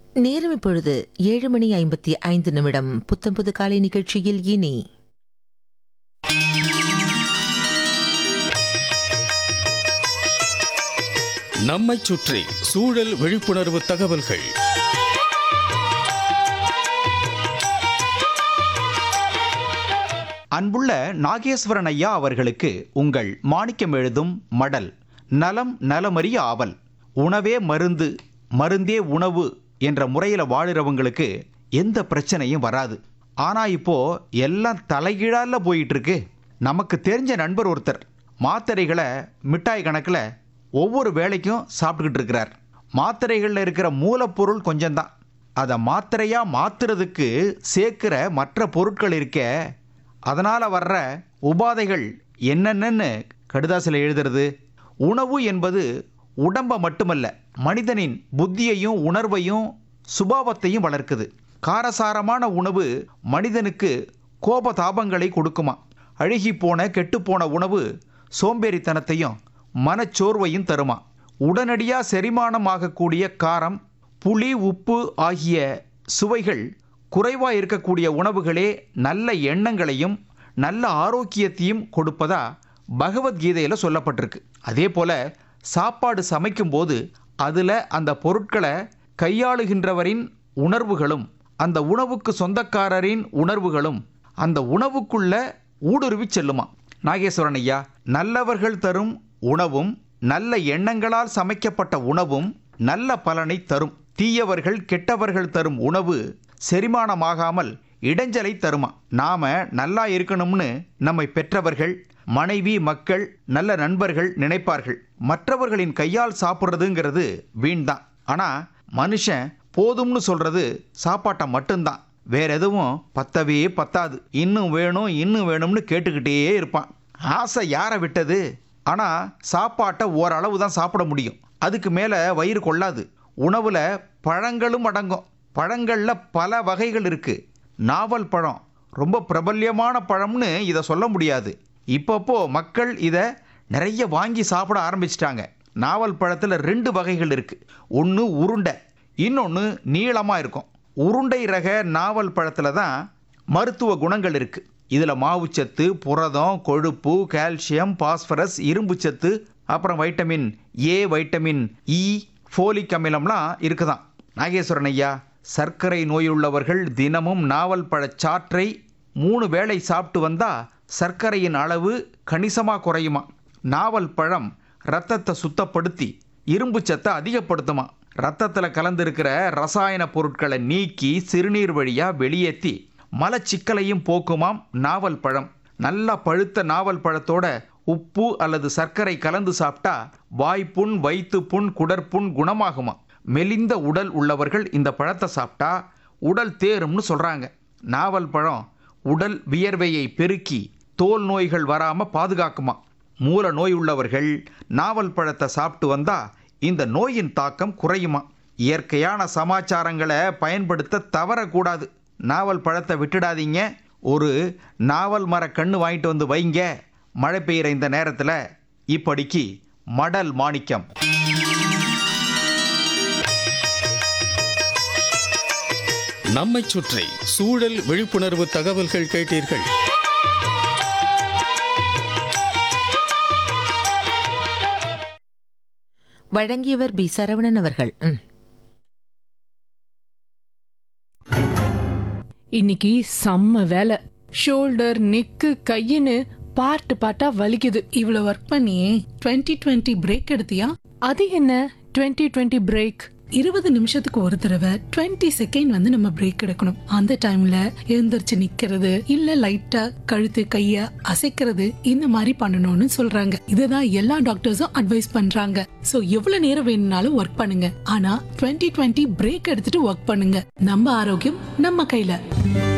நேரம் இப்பொழுது ஏழு மணி ஐம்பத்தி ஐந்து நிமிடம் புத்தம்புது காலை நிகழ்ச்சியில் இனி நம்மைச் சுற்றி சூழல் விழிப்புணர்வு தகவல்கள் அன்புள்ள நாகேஸ்வரன் ஐயா அவர்களுக்கு உங்கள் மாணிக்கம் எழுதும் மடல் நலம் நலமறிய ஆவல் உணவே மருந்து மருந்தே உணவு என்ற முறையில் வாழுறவங்களுக்கு எந்த பிரச்சனையும் வராது ஆனா இப்போ எல்லாம் தலைகீழால போயிட்டு இருக்கு நமக்கு தெரிஞ்ச நண்பர் ஒருத்தர் மாத்திரைகளை மிட்டாய் கணக்கில் ஒவ்வொரு வேளைக்கும் சாப்பிட்டுக்கிட்டு இருக்கிறார் மாத்திரைகளில் இருக்கிற மூலப்பொருள் கொஞ்சம்தான் அதை மாத்திரையா மாத்துறதுக்கு சேர்க்கிற மற்ற பொருட்கள் இருக்க அதனால் வர்ற உபாதைகள் என்னென்னன்னு கடுதாசில் எழுதுறது உணவு என்பது உடம்பை மட்டுமல்ல மனிதனின் புத்தியையும் உணர்வையும் சுபாவத்தையும் வளர்க்குது காரசாரமான உணவு மனிதனுக்கு கோபதாபங்களை கொடுக்குமா அழுகிப்போன கெட்டுப்போன உணவு சோம்பேறித்தனத்தையும் மனச்சோர்வையும் தருமா உடனடியாக செரிமானம் ஆகக்கூடிய காரம் புளி உப்பு ஆகிய சுவைகள் குறைவாக இருக்கக்கூடிய உணவுகளே நல்ல எண்ணங்களையும் நல்ல ஆரோக்கியத்தையும் கொடுப்பதா பகவத்கீதையில் சொல்லப்பட்டிருக்கு அதே போல் சாப்பாடு சமைக்கும்போது அதில் அந்த பொருட்களை கையாளுகின்றவரின் உணர்வுகளும் அந்த உணவுக்கு சொந்தக்காரரின் உணர்வுகளும் அந்த உணவுக்குள்ள ஊடுருவி செல்லுமா நாகேஸ்வரன் ஐயா நல்லவர்கள் தரும் உணவும் நல்ல எண்ணங்களால் சமைக்கப்பட்ட உணவும் நல்ல பலனை தரும் தீயவர்கள் கெட்டவர்கள் தரும் உணவு செரிமானமாகாமல் இடைஞ்சலை தருமா நாம நல்லா இருக்கணும்னு நம்மை பெற்றவர்கள் மனைவி மக்கள் நல்ல நண்பர்கள் நினைப்பார்கள் மற்றவர்களின் கையால் சாப்பிட்றதுங்கிறது வீண்தான் ஆனா மனுஷன் போதும்னு சொல்றது சாப்பாட்டை மட்டும்தான் வேற எதுவும் பத்தவே பத்தாது இன்னும் வேணும் இன்னும் வேணும்னு கேட்டுக்கிட்டே இருப்பான் ஆசை யாரை விட்டது ஆனா சாப்பாட்டை ஓரளவு தான் சாப்பிட முடியும் அதுக்கு மேலே வயிறு கொள்ளாது உணவுல பழங்களும் அடங்கும் பழங்கள்ல பல வகைகள் இருக்கு நாவல் பழம் ரொம்ப பிரபல்யமான பழம்னு இதை சொல்ல முடியாது இப்பப்போ மக்கள் இதை நிறைய வாங்கி சாப்பிட ஆரம்பிச்சிட்டாங்க நாவல் பழத்தில் ரெண்டு வகைகள் இருக்கு ஒன்று உருண்டை இன்னொன்று நீளமாக இருக்கும் உருண்டை ரக நாவல் பழத்தில் தான் மருத்துவ குணங்கள் இருக்கு இதில் மாவுச்சத்து புரதம் கொழுப்பு கால்சியம் பாஸ்பரஸ் இரும்புச்சத்து அப்புறம் vitamin A vitamin E folic அமிலம்லாம் இருக்குதாம் நாகேஸ்வரன் ஐயா சர்க்கரை நோயுள்ளவர்கள் தினமும் நாவல் பழச்சாற்றை மூணு வேளை சாப்பிட்டு வந்தா சர்க்கரையின் அளவு கணிசமாக குறையுமா நாவல் பழம் ரத்தத்தை சுத்தப்படுத்தி இரும்பு சத்தை அதிகப்படுத்துமா ரத்தத்தில் கலந்திருக்கிற ரசாயன பொருட்களை நீக்கி சிறுநீர் வழியாக வெளியேற்றி மலச்சிக்கலையும் போக்குமாம் நாவல் பழம் நல்லா பழுத்த நாவல் பழத்தோட உப்பு அல்லது சர்க்கரை கலந்து சாப்பிட்டா வாய்ப்புண் வயிற்றுப்புண் குடற்புண் குணமாகுமா மெலிந்த உடல் உள்ளவர்கள் இந்த பழத்தை சாப்பிட்டா உடல் தேரும்னு சொல்கிறாங்க நாவல் பழம் உடல் வியர்வையை பெருக்கி தோல் நோய்கள் வராமல் பாதுகாக்குமா மூல நோய் உள்ளவர்கள் நாவல் பழத்தை சாப்பிட்டு வந்தா இந்த நோயின் தாக்கம் குறையுமா இயற்கையான சமாச்சாரங்களை பயன்படுத்த தவறக்கூடாது நாவல் பழத்தை விட்டுடாதீங்க ஒரு நாவல் மர கண்ணு வாங்கிட்டு வந்து வைங்க மழை பெய்கிற இந்த நேரத்தில் இப்படிக்கு மடல் மாணிக்கம் நம்மைச் சுற்றி சூழல் விழிப்புணர்வு தகவல்கள் கேட்டீர்கள் வழங்கியவர் பி சரவணன் அவர்கள் ம். இன்னைக்கு செம்ம வேலை ஷோல்டர் நெக்கு கையின்னு பார்ட்டு பார்ட்டா வலிக்குது இவ்வளவு ஒர்க் பண்ணியே 2020 டுவெண்ட்டி பிரேக் எடுத்தியா அது என்ன 2020 டுவெண்ட்டி பிரேக் இருபது நிமிஷத்துக்கு ஒரு தடவை 20 செகண்ட் வந்து நம்ம பிரேக் எடுக்கணும் அந்த டைம்ல எழுந்திருச்சு நிக்கிறது இல்ல லைட்டா கழுத்து கைய அசைக்கிறது இந்த மாதிரி பண்ணணும்னு சொல்றாங்க இதுதான் எல்லா டாக்டர்ஸும் அட்வைஸ் பண்றாங்க சோ எவ்வளவு நேரம் வேணும்னாலும் ஒர்க் பண்ணுங்க ஆனா 2020 டுவெண்ட்டி பிரேக் எடுத்துட்டு ஒர்க் பண்ணுங்க நம்ம ஆரோக்கியம் நம்ம கையில